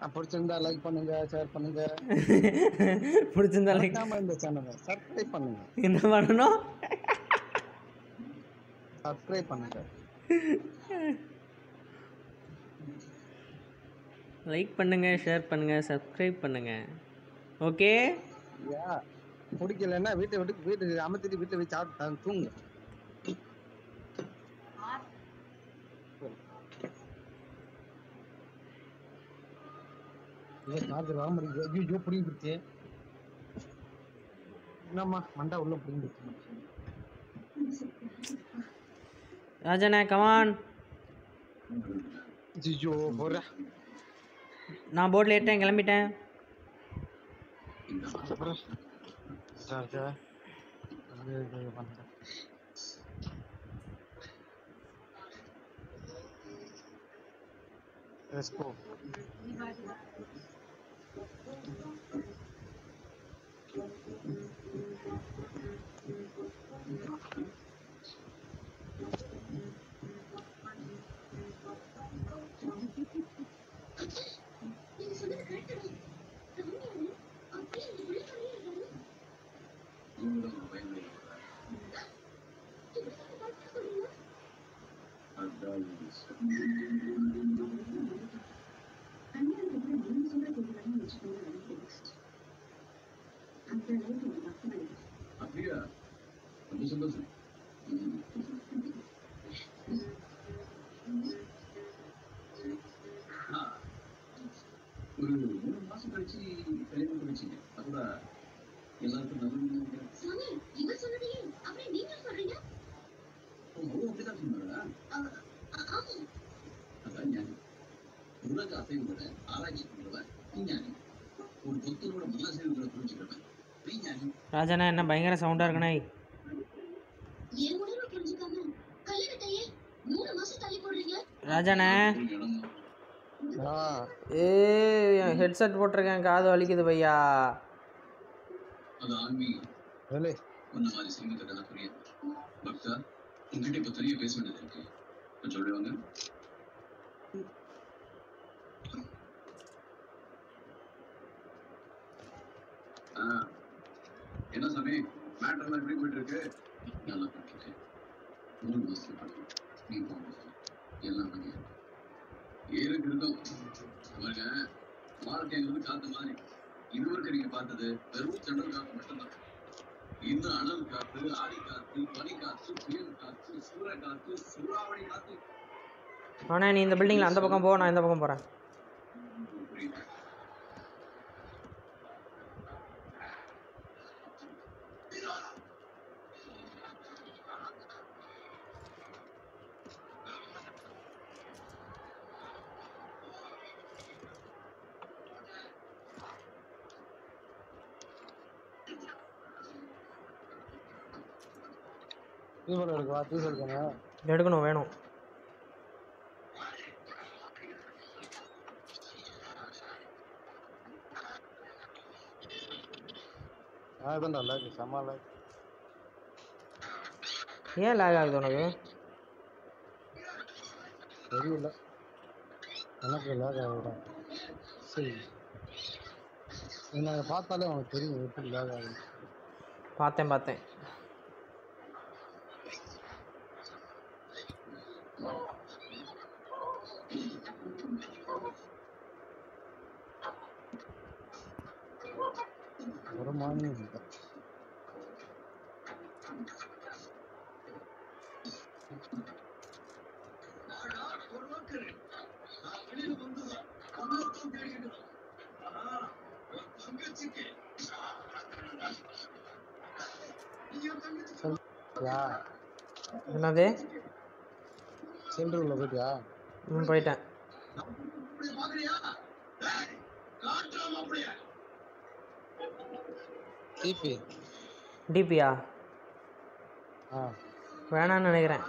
பிடிச்சிருந்தா லைக் பண்ணுங்க ஷேர் பண்ணுங்க பிடிச்சிருந்தா லைக் மறக்காம இந்த சேனலை சப்ஸ்கிரைப் பண்ணுங்க என்ன பண்ணணும் சப்ஸ்கிரைப் பண்ணுங்க லைக் பண்ணுங்க ஷேர் பண்ணுங்க சப்ஸ்கிரைப் பண்ணுங்க ஓகே யா பிடிக்கலன்னா வீட்டை விட்டு வீட்டுக்கு அமர்த்திட்டு வீட்டில் போய் சாப்பிட்டு தூங்கு இல்லை சார்ஜர் வர முடியுது ஐயோ பிடிங்கிருச்சு என்னம்மா மண்டா உள்ள பிடிங்கிருச்சு ராஜாண்ணே கமான் ஐயோ போற நான் போட்டில் ஏற்றேன் கிளம்பிட்டேன் அப்புறம் சார்ஜர் அது இது பண்ணுறேன் Let's go. அப்படியா ரொம்ப சந்தோஷம் ஆ, ஒரு மூணு மாசம் கழிச்சு கல்யாணம் பண்ணிச்சிங்க அதோட எல்லாருக்கும் நல்ல சாமி இவர் சொன்னதையே அப்படியே நீங்க சொல்றீங்க அவரும் அப்படிதான் சொன்னாரா அ- ஆமா அதான் ஞானி உலக அசைவுகளை ஆராய்ச்சி பண்றவன் விஞ்ஞானி ஒரு புத்தரோட மனசைவுகளை புரிஞ்சுக்கிறவன் விஞ்ஞானி ராஜாண்ணா என்ன பயங்கர சவுண்டாக இருக்குண்ணே என் உணர்வு புரிஞ்சுக்காம கல்யாணத்தையே மூணு மாசம் தள்ளி போடுறீங்க ராஜாண்ணே ஒரு இடமா ஆ ஏ ஹெட்செட் போட்டிருக்கேன் காது வலிக்குது பையா அது ஆன்மீகம் வேலை உன்ன மாதிரி சிங்கத்தை புரியாது பக்தா உங்ககிட்ட இப்ப தனியா பேச வேண்டியது இருக்கு கொஞ்சம் சொல்லுவாங்க என்ன சாமி மேட்டர் எல்லாம் எப்படி போயிட்டு இருக்கு நல்லா போயிட்டு இருக்கு மூணு மாசத்துல பண்ணணும் நீ போகணும் எல்லாம் பண்ணி ஏழுக்கு இருக்கும் பாருங்க வாழ்க்கைங்கிறது காத்து மாதிரி இதுவரைக்கும் நீங்க பார்த்தது வெறும் செண்டல் காத்து மட்டும்தான் இன்னும் அனல் காத்து ஆடி காத்து பனி காத்து புயல் காத்து சூற காத்து சூறாவளி காத்து ஆனால் நீ இந்த பில்டிங்கில் அந்த பக்கம் போ நான் இந்த பக்கம் போகிறேன் புரியுது டீசல் இருக்குவா டீசல் இருக்கணும் எடுக்கணும் வேணும் அதுதான்டா லைக் செம்ம லைக் ஏன் லேக் ஆகுது உனக்கு தெரியல எனக்கு லேக் ஆகுதா சரி என்னை பார்த்தாலே உனக்கு தெரியும் எப்படி லேக் ஆகுது பார்த்தேன் பார்த்தேன் ஒரு மானியம் இல்லை யா என்னது சென்டர் உள்ள போயிட்டியா ம் போயிட்டேன் டிபி டிபியா ஆ வேணாம்னு நினைக்கிறேன்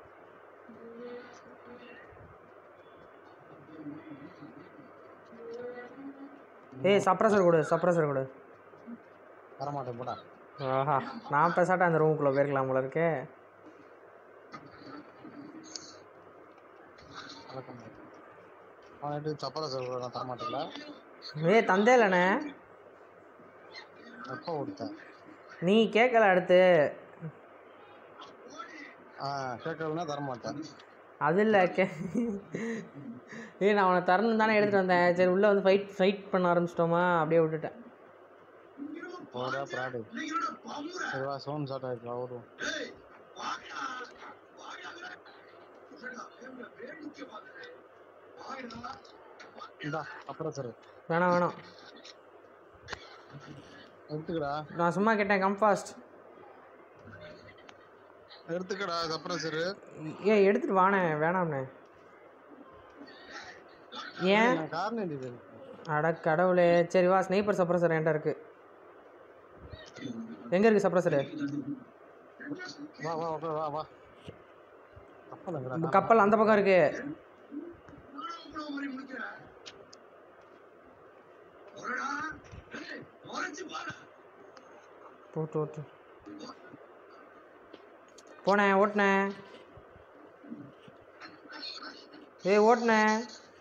ஏய் சப்ரஸர் கொடு சப்ரஸர் கொடு வரமாட்டேன் போடா ஆஹா நான் பேசாட்ட அந்த ரூமுக்குள்ளே போயிருக்கலாம் போல இருக்கே வணக்கம் அவன்கிட்ட சப்பர சொல்ற தர மாட்டேல ஏ தந்தே இல்லைண்ணே எப்போ கொடுத்தேன் நீ கேட்கல அடுத்து ஆ கேட்கலன்னா தர மாட்டேன் அது இல்லை கே ஏய் நான் அவனை தரணும் தானே எடுத்துகிட்டு வந்தேன் சரி உள்ளே வந்து ஃபைட் ஃபைட் பண்ண ஆரம்பிச்சிட்டோமா அப்படியே விட்டுட்டேன் போடா ப்ராடு சரி வா சோன் ஷார்ட் ஆயிடுச்சு ஓடுவோம் இந்தா அப்புறம் சரி வேணாம் வேணாம் எடுத்துக்கடா நான் சும்மா கேட்டேன் கம்ஃபாஸ்ட் எடுத்துக்கடா அப்புறம் சரி ஏ எடுத்துட்டு வாண்ணே வேணாம்ண்ணே ஏன் நான் காரணம் இது அட கடவுளே சரி வா ஸ்னைப்பர் சப்ரஸர் என்கிட்ட இருக்கு எங்கே இருக்குது சப்ரஸரு வா வா வா வா வா கப்பல் கப்பல் அந்த பக்கம் இருக்கு போட்டு ஓட்டு போனேன் ஓட்டினேன் ஏய் ஓட்டினேன்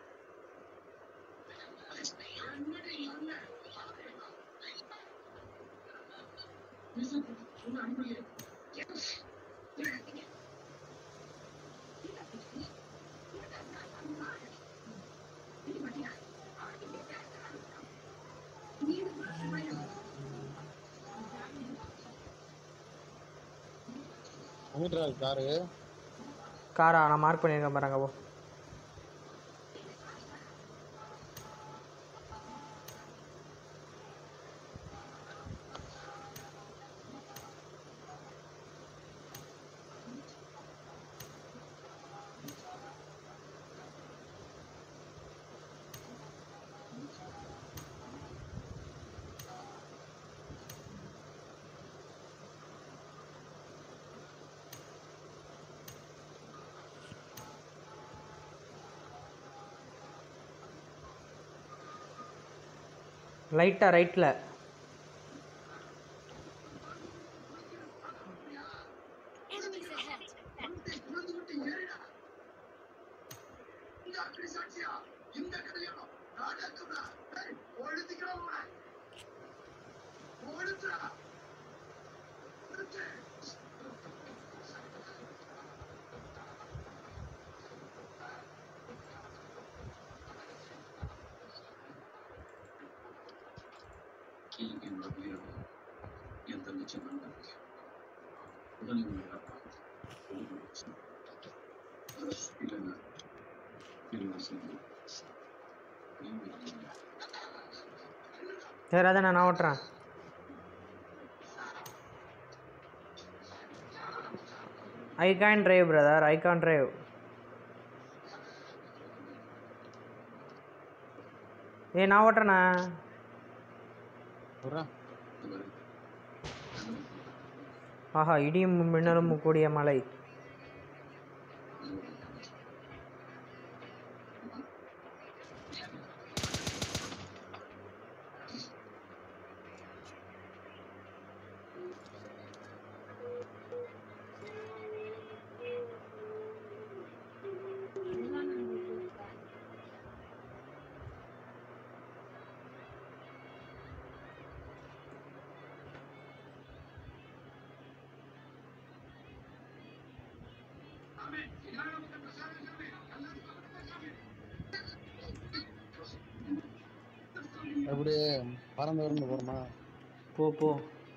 எங்கிட்டா காரு காரா நான் மார்க் பண்ணியிருக்கேன் பாருங்க போ லைட்டாக ரைட்டில் Enemies ahead. என்னோட உயிரோட என் தங்கச்சி நான் இருக்கேன் உடனே உங்களை காப்பாத்து. இல்லைன்னா இல்லை செய்ய நீங்க இருக்கீங்க சரி அதான் நான் ஓட்டுறேன் I can drive brother I can drive ஏய் நான் ஓட்டுறேண்ணா சொல்கிறேன் ஆஹா இடியும் மின்னலும் கூடிய மலை எப்படி பறந்து வரந்து போகிறோமா போ போ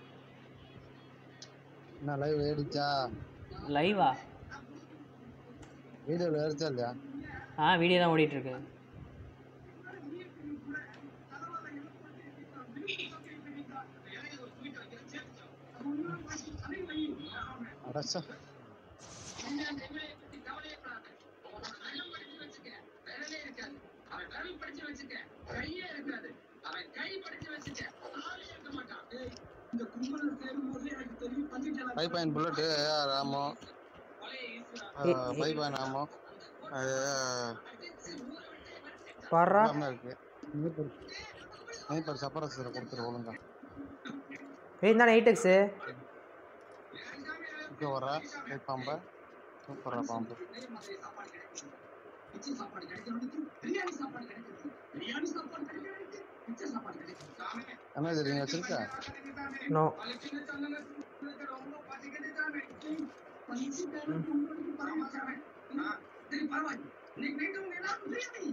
என்ன லைவ் ஏடிச்சா லைவா வீடியோவில் ஏறிச்சா இல்லையா ஆ வீடியோ தான் ஓடிட்டு இருக்கு அடச்சா ஃபைவ் பாயிண்ட் புல்லட்டு ராமோ ஃபைவ் பாயிண்ட் ஆமோ அது வர்றா எல்லாமே இருக்கு ஸ்னைப்பர் ஸ்னைப்பர் சப்பரசர் கொடுத்துரு ஒழுங்கா ஏய் தானே எயிட் எக்ஸு இப்போ வர பாம்பை சூப்பரா பாம்பு பிச்சை சாப்பாடு கிடைக்கிறவனுக்கு பிரியாணி சாப்பாடு கிடைக்கிறது பிரியாணி சாப்பாடு கிடைக்கிறவனுக்கு பிச்சை சாப்பாடு கிடைக்கிறது சாமி, என்ன தெரியுங்க வச்சிருக்கா நோ பளிச்சுன்னு சொன்னேன்னு உங்களுக்கு ரொம்ப பசிக்குது சாமி. பசிக்காரன் உங்களுக்கு பரவாயில்ல சாமி. ஆ, சரி பரவாயில்ல இன்னைக்கு நைட்டு உங்க எல்லாருக்கும் பிரியாணி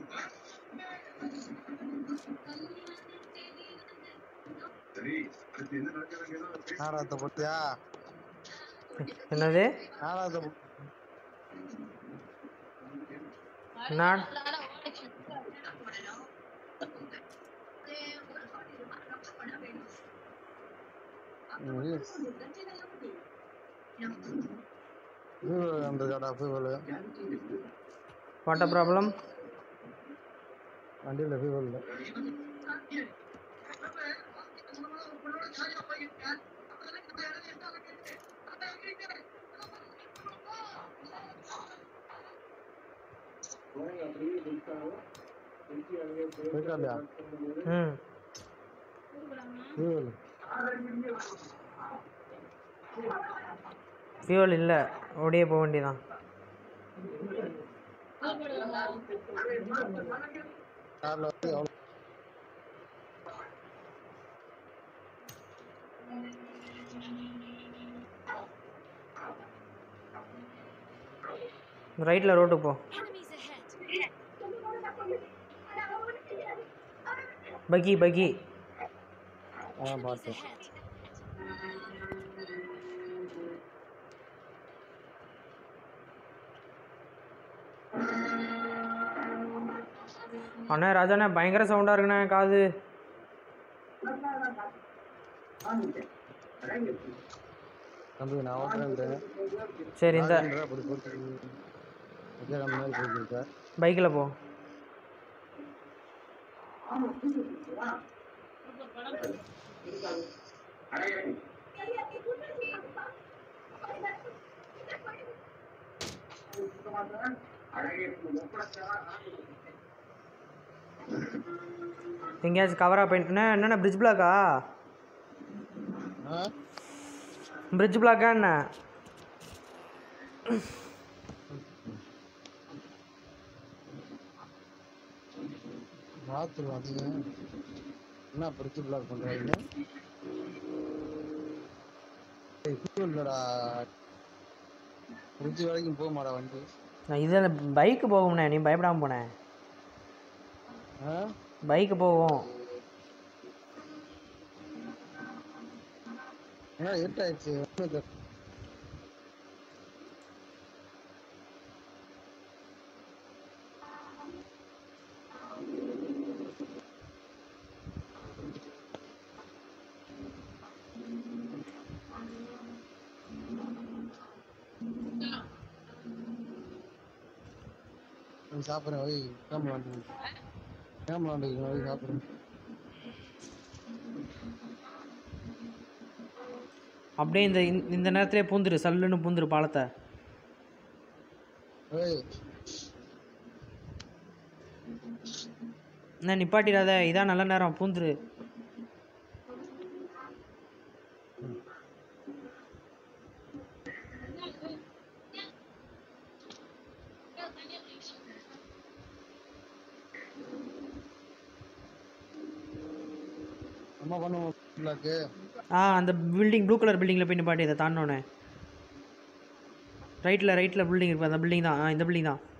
சரி அடுத்து என்ன நடக்கிறது நாடகத்தை பத்தியா என்னது நாடகத்தை பத்தி- நான் ம், fuel வந்திருக்காடா fuel. வாட் ப்ராப்ளம் வண்டியில fuel இல்ல இருக்கா இல்லையா ம் fuel. ஃபியூல் இல்லை ஓடியே போக வேண்டியதான் கார்ல வந்து எவ்வளவு ரைட்டில் ரோட்டுக்கு போ பகி பகி ஆ பார்த்தேன் அண்ணே ராஜாண்ணே பயங்கர சவுண்டாக இருக்குண்ணே காது தம்பி நான் ஓட்டுறேன் சரி இந்த அப்படி போட்டு விஜயகாந்த் மாதிரி போயிட்டு பைக்கில் போ எங்கேயாச்சும் கவராக போயிட்டுண்ணே என்னண்ணே பிரிட்ஜ் பிளாக்கா ஆ பிரிட்ஜ் பிளாக்கா என்ன பாத்ரூம் அதிகம் என்ன பிரிச்சு பிளாக் பண்றாங்க இல்லடா பிரிட்ஜ் வரைக்கும் போக மாடா வண்டி நான் இதில் பைக்கு போகும்ண்ணே நீ பயப்படாமல் போனேன் ஆ பைக்கு போகும் ஏன்னா இருட்டாயிடுச்சு ஒண்ணும் தெரியல. போய் சாப்பிட்றேன் போய் கேமரா வண்டி கேமரா வண்டி போய் சாப்பிட்றேன் அப்படியே இந்த இந்த- இந்த நேரத்திலே பூந்துரு சல்லுன்னு பூந்துரு பாலத்தை ஏய் என்ன நிப்பாட்டிடாத இதான் நல்ல நேரம் பூந்துரு அம்மா பண்ணுவோம் பிளாக்கு ஆ அந்த பில்டிங் ப்ளூ கலர் பில்டிங்கில் போய் நிப்பாட்டி இதை தாண்டோன்னே ரைட்டில் ரைட்டில் பில்டிங் இருக்கு அந்த பில்டிங் தான் ஆ இந்த பில்டிங் தான்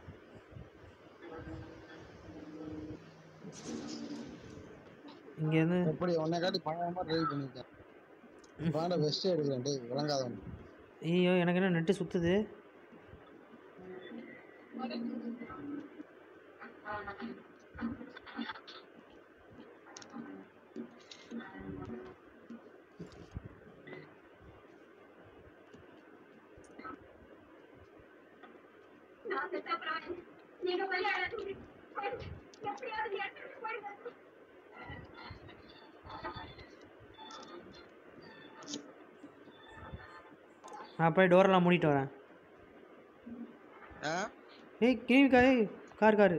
இங்கேருந்து எப்படி உன்னை காட்டி பயங்கரமா ட்ரைவ் பண்ணிருக்கேன் வாங்க வெஸ்ட் எடுக்கிறேன் டேய் விளங்காதவன் ஐயோ எனக்கு என்ன நெட்டு சுற்றுது நான் போய் டோரெல்லாம் மூடிட்டு வரேன் ஆ ஏய் கிளீனிக்கா ஏய் கார் காரு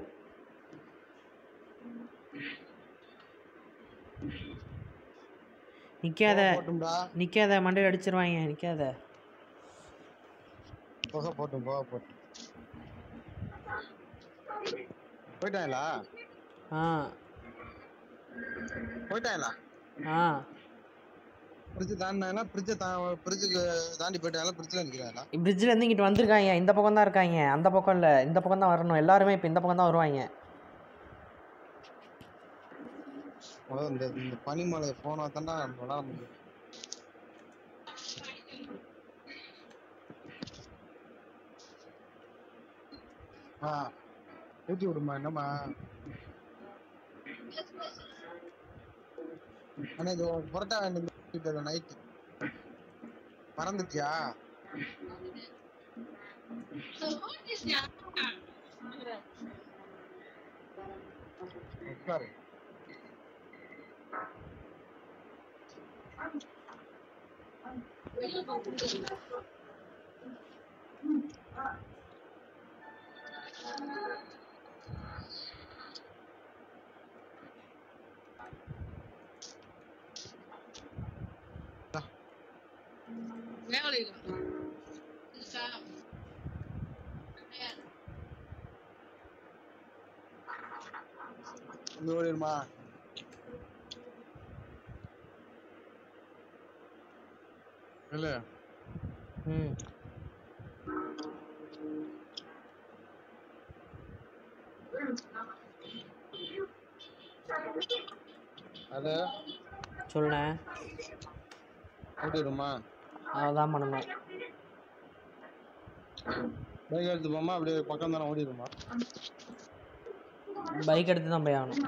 நிற்காத போட்டும்டா நிற்காத மண்டையில் அடிச்சிருவாங்க நிற்காத புகை போட்டும் புகை போட்டும் போயிட்டாங்களா ஆ போயிட்டாங்களா ஆ பிரிட்ஜ் தாண்டினாங்களா பிரிட்ஜை தா பிரிட்ஜுக்கு தாண்டி போயிட்டாங்களா பிரிட்ஜில் நிற்கிறாங்களா பிரிட்ஜில் இருந்து இங்கிட்டு வந்திருக்காங்க இந்த பக்கம் தான் இருக்காங்க அந்த பக்கம் இல்லை இந்த பக்கம் தான் வரணும் எல்லாருமே இப்போ இந்த பக்கம் தான் வருவாங்க முதல்ல இந்த இந்த பனிமலை போனா தாண்டா விளாட முடியும் ஆ ஊற்றி விடுமா என்னம்மா அண்ணா இது புரட்டா வேண்டிய நைட்டு மறந்துட்டியா உட்காரு இங்க ஓடிடுமா இல்ல ம் அது சொல்லேன் ஓடிடுமா அதான் பண்ணணும் பைக் எடுத்து போமா அப்படியே பக்கம் தானே ஓடிடுமா பைக் எடுத்து தான் போய் ஆகணும்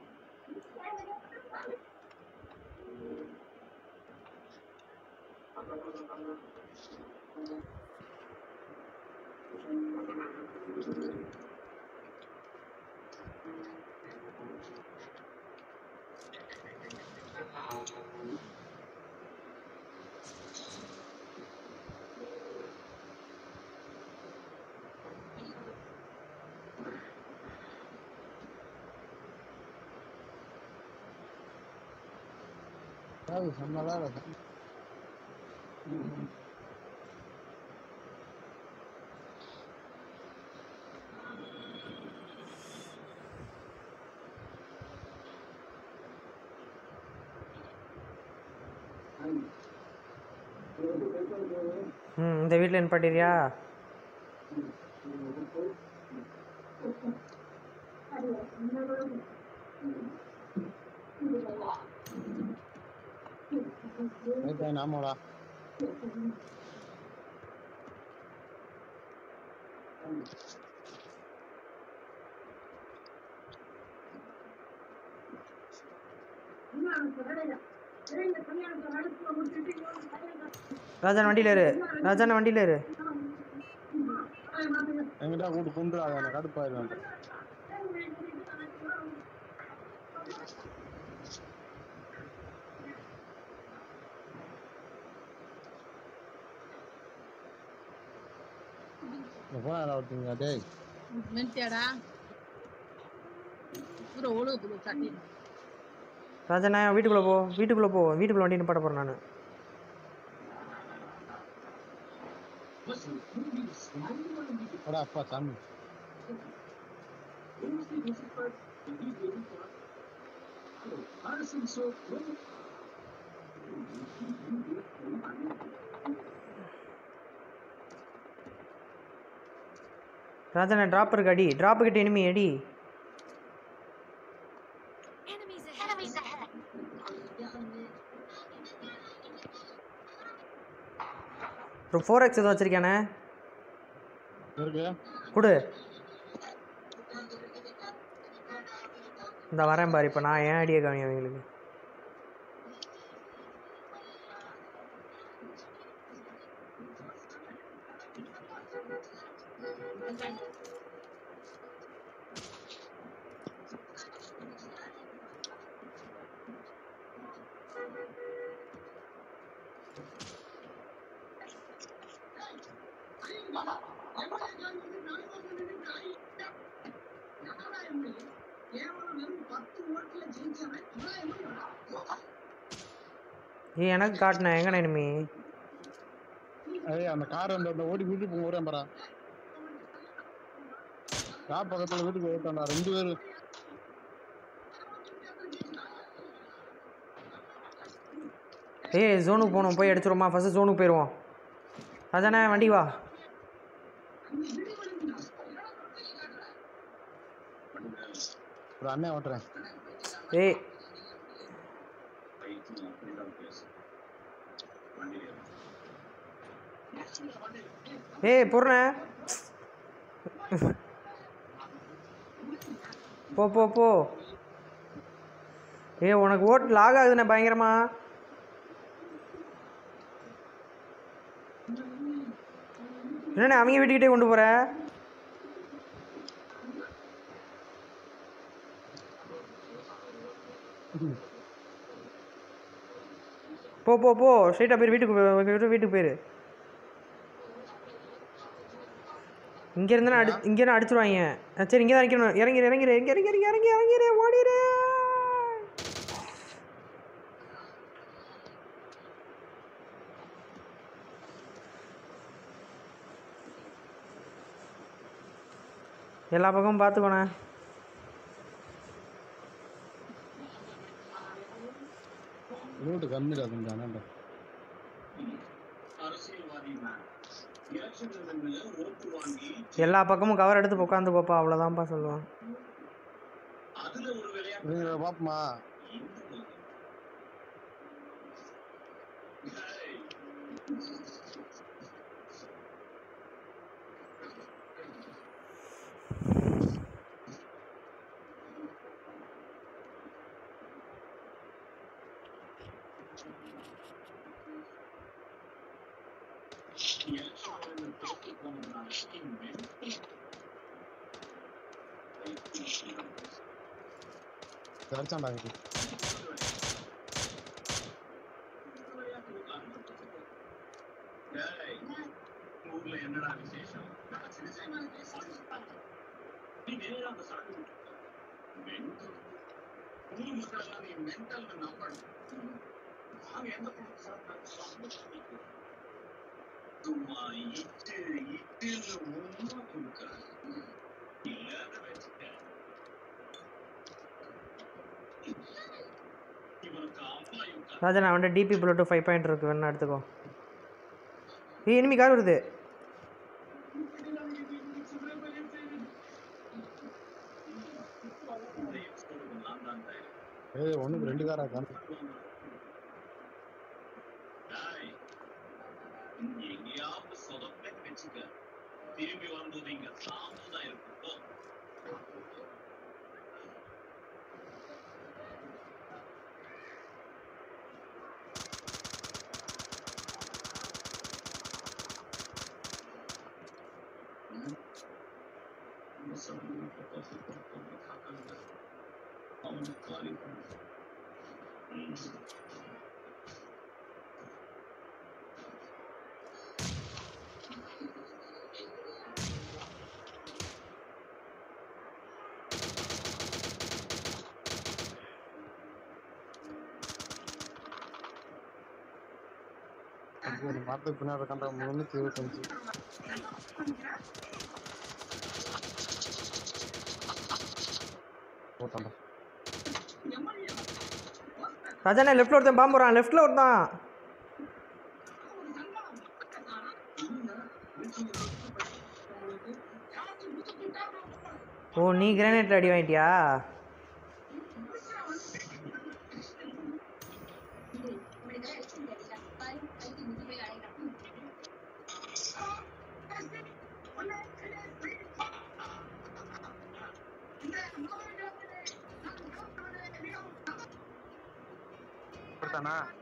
அது செம்மலா இருக்கும் ம் இந்த வீட்டில் நிப்பாட்டிறியா ரைட்டா நாமடா ராஜான் வண்டியில் இரு ராஜான் வண்டியில் இரு எங்கிட்ட கூட்டு கும்பிடாத கடுப்பாயிருவேன் போனா விட்டீங்க டேய் மென்ட்டியாடா பூரா ஒழுகு புழு சட்டி ராஜா நான் வீட்டுக்குள்ளே போ வீட்டுக்குள்ளே போ வீட்டுக்குள்ளே வண்டி நிப்பாட்ட போகிறேன் நான் போடா அப்பா சாமி ராஜா நான் ட்ராப் இருக்கு அடி ட்ராப்பு கிட்ட இனிமே அடி ஒரு ஃபோர் எக்ஸ் எதுவும் வச்சிருக்கானே இருக்கு கொடு இந்த வரேன் பாரு இப்போ நான் ஏன் ஐடியா கவனி அவங்களுக்கு ஏய் எனக்கு காட்டினேன் எங்கண்ணே இனிமே ஏய் அந்த கார் அந்த அந்த ஓடி வீட்டு போகிறேன் பாரா ஷாப் பக்கத்துல வீட்டுக்கு போயிட்டான்டா ரெண்டு பேரும் ஏய் ஜோனுக்கு போகணும் போய் அடிச்சிருமா ஃபஸ்ட்டு ஜோனுக்கு போயிடுவோம் அதானே வண்டி வா ஒரு அண்ணன் ஓட்டுறேன் ஏய் பைக்கு அப்படிதான் பேசு வண்டியில ஏய் பொருண போ போ போ ஏய் உனக்கு ஓட் லாக் ஆகுதுண்ணே பயங்கரமா என்னண்ணே அவங்க வீட்டுக்கிட்டே கொண்டு போற போ போ போ ஸ்ட்ரைட்டாக போயிரு வீட்டுக்கு போ- வீட்டு- வீட்டுக்கு போயிரு இங்கே இருந்தா அடி இங்கே அடிச்சிருவாங்க அஹ் சரி இங்கே தான் நிற்கணும் இறங்கிரு இறங்கிரு இங்கே இறங்கி இறங்கி இறங்கி இறங்கிரு ஓடிரு எல்லா பக்கமும் பார்த்துக்கோண்ணே லூட்டு கம்மிடா கொஞ்சம் அண்ணன்டா அரசியல்வாதி எலெக்ஷன் ஓட்டு வாங்கி எல்லா பக்கமும் கவர் எடுத்து உட்காந்து போப்பா அவ்வளோதான்ப்பா சொல்லுவான் அதுல ஒரு விளையாட்டு நீங்க பாப்போமா இந்த மாதிரி. ஏய், எலெக்ஷன் தோற்று போனதுனால அடிச்சான்டா இது. ஏய், ஊர்ல என்னடா விசேஷம் நீ நேரா அந்த சரக்கு விட்டுட்ட. Mental. ஊர் மக்கள் எல்லாம் நீ mental னு நம்பணும். நாங்க எந்த பக்கம் சரக்கு சாப்பிட்டு சும்மா இட்டு இட்டுன்னு ஒண்ணா கொடுக்குறாங்க இல்லாத வச்சுட்டேன் இவனுக்கு அம்மா இவங்க ராஜா நான் வந்துட்டு டிபி புல்லட்டு ஃபைவ் பாயிண்ட் இருக்கு வேணா எடுத்துக்கோ ஏய் இனிமே கார் வருது நான் தான் தயார் ஏய் ஒண்ணுக்கு ரெண்டு காரா காணும் டேய், இங்க எங்கேயாவது சொதப்பேன்னு வச்சுக்க. திரும்பி வரும்போது இங்க சாம்பல் தான் இருக்கும் போ. இந்த சமயம் பக்கத்து பக்கம் காக்காங்க. அவனுக்கு காலி பண்ணு. ம். அப்போ ஒரு மரத்துக்கு பின்னாடி கண்டா முன்னூத்தி இருபத்தஞ்சு போட்டான்டா ராஜாண்ணே லெஃப்ட்டில் ஒருத்தன் பாம்பு போகிறான் லெஃப்ட்டில் ஒருத்தான் ஓ நீ கிரானைட்ல அடி வாங்கிட்டியா போட்டானா